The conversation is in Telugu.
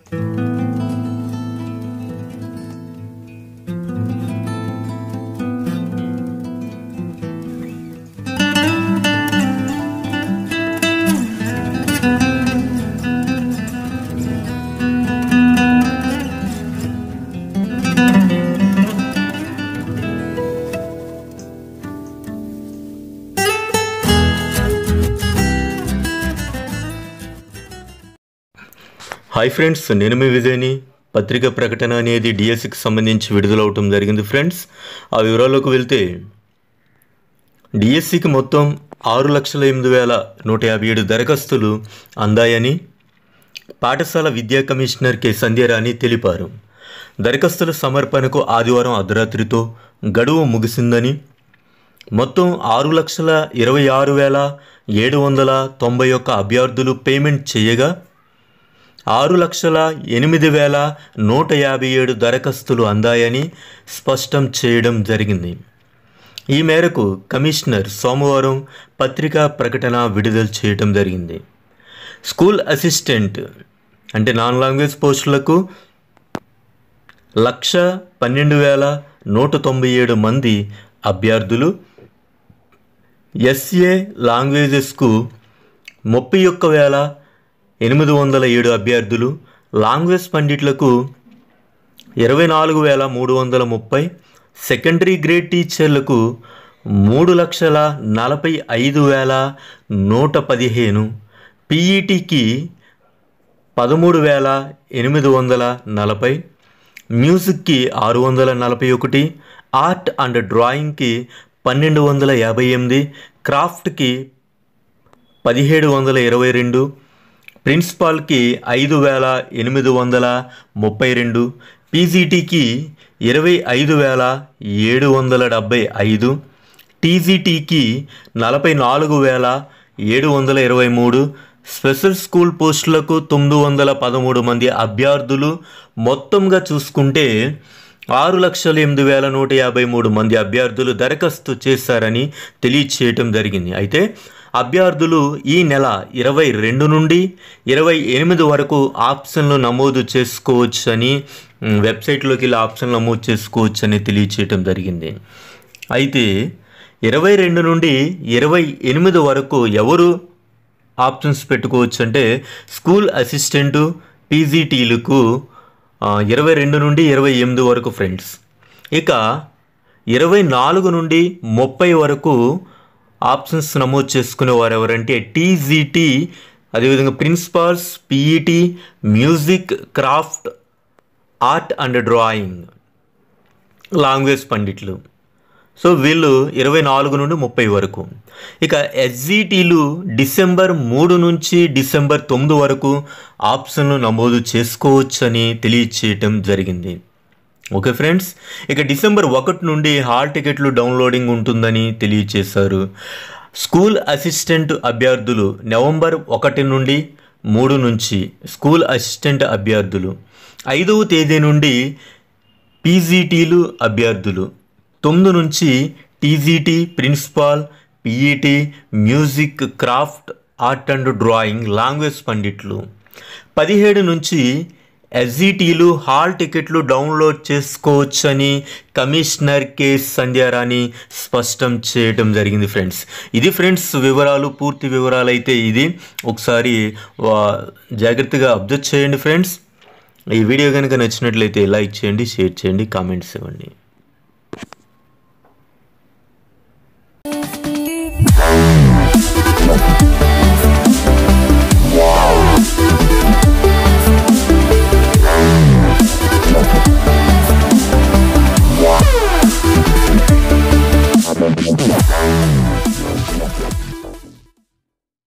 హాయ్ ఫ్రెండ్స్ నేను మీ విజయ్ని పత్రిక ప్రకటన అనేది డిఎస్సికి సంబంధించి విడుదలవటం జరిగింది ఫ్రెండ్స్ ఆ వివరాల్లోకి వెళ్తే డిఎస్సికి మొత్తం ఆరు లక్షల ఎనిమిది వేల నూట యాభై ఏడు దరఖాస్తులు అందాయని పాఠశాల విద్యా కమిషనర్ కె సంధ్యారాణి తెలిపారు దరఖాస్తుల సమర్పణకు ఆదివారం అర్ధరాత్రితో గడువు ముగిసిందని మొత్తం ఆరు లక్షల ఇరవై ఆరు వేల ఏడు వందల తొంభై ఒక్క అభ్యర్థులు పేమెంట్ చేయగా ఆరు లక్షల ఎనిమిది వేల నూట యాభై ఏడు దరఖాస్తులు అందాయని స్పష్టం చేయడం జరిగింది ఈ మేరకు కమిషనర్ సోమవారం పత్రికా ప్రకటన విడుదల చేయడం జరిగింది స్కూల్ అసిస్టెంట్ అంటే నాన్ లాంగ్వేజ్ పోస్టులకు లక్ష పన్నెండు వేల నూట తొంభై ఏడు మంది అభ్యర్థులు ఎస్ఏ లాంగ్వేజెస్కు ముప్పై ఒక్క వేల ఎనిమిది వందల ఏడు అభ్యర్థులు లాంగ్వేజ్ పండిట్లకు ఇరవై నాలుగు వేల మూడు వందల ముప్పై సెకండరీ గ్రేడ్ టీచర్లకు మూడు లక్షల నలభై ఐదు వేల నూట పదిహేను పీఈటీకి పదమూడు వేల ఎనిమిది వందల నలభై మ్యూజిక్కి ఆరు వందల నలభై ఒకటి ఆర్ట్ అండ్ డ్రాయింగ్కి పన్నెండు వందల యాభై ఎనిమిది క్రాఫ్ట్కి పదిహేడు వందల ఇరవై రెండు ప్రిన్సిపాల్కి ఐదు వేల ఎనిమిది వందల ముప్పై రెండు పీజీటీకి ఇరవై ఐదు వేల ఏడు వందల డెబ్భై ఐదు టీజీటీకి నలభై నాలుగు వేల ఏడు వందల ఇరవై మూడు స్పెషల్ స్కూల్ పోస్టులకు తొమ్మిది వందల పదమూడు మంది అభ్యర్థులు మొత్తంగా చూసుకుంటే ఆరు లక్షల ఎనిమిది వేల నూట యాభై మూడు మంది అభ్యర్థులు దరఖాస్తు చేశారని తెలియచేయటం జరిగింది అయితే అభ్యర్థులు ఈ నెల ఇరవై రెండు నుండి ఇరవై ఎనిమిది వరకు ఆప్షన్లు నమోదు చేసుకోవచ్చని మ్, వెబ్సైట్లోకి వెళ్ళి ఆప్షన్ నమోదు చేసుకోవచ్చని తెలియచేయటం జరిగింది అయితే ఇరవై రెండు నుండి ఇరవై ఎనిమిది వరకు ఎవరు ఆప్షన్స్ పెట్టుకోవచ్చు అంటే స్కూల్ అసిస్టెంటు పీజీటీలకు ఇరవై రెండు నుండి ఇరవై ఎనిమిది వరకు ఫ్రెండ్స్ ఇక ఇరవై నాలుగు నుండి ముప్పై వరకు ఆప్షన్స్ నమోదు చేసుకునే వారు ఎవరంటే టీజీటీ అదేవిధంగా principals PET music craft art and drawing language పండిట్లు సో వీళ్ళు ఇరవై నాలుగు నుండి ముప్పై వరకు ఇక ఎస్జిటీలు డిసెంబర్ మూడు నుంచి డిసెంబర్ తొమ్మిది వరకు ఆప్షన్లు నమోదు చేసుకోవచ్చని తెలియచేయటం జరిగింది ఓకే ఫ్రెండ్స్ ఇక డిసెంబర్ ఒకటి నుండి హాల్ టికెట్లు డౌన్లోడింగ్ ఉంటుందని తెలియచేశారు స్కూల్ అసిస్టెంట్ అభ్యర్థులు నవంబర్ ఒకటి నుండి మూడు నుంచి స్కూల్ అసిస్టెంట్ అభ్యర్థులు ఐదవ తేదీ నుండి పీజీటీలు అభ్యర్థులు తొమ్మిది నుంచి TGT principal PET music craft art and drawing language పండిట్లు పదిహేడు నుంచి ఎస్జిటీలు హాల్ టికెట్లు డౌన్లోడ్ చేసుకోవచ్చని కమిషనర్ కె సంధ్యారాణి స్పష్టం చేయడం జరిగింది ఫ్రెండ్స్ ఇది ఫ్రెండ్స్ వివరాలు పూర్తి వివరాలు అయితే ఇది ఒకసారి వా- జాగ్రత్తగా అబ్జర్వ్ చేయండి ఫ్రెండ్స్ ఈ వీడియో కనుక నచ్చినట్లయితే లైక్ చేయండి షేర్ చేయండి కామెంట్స్ ఇవ్వండి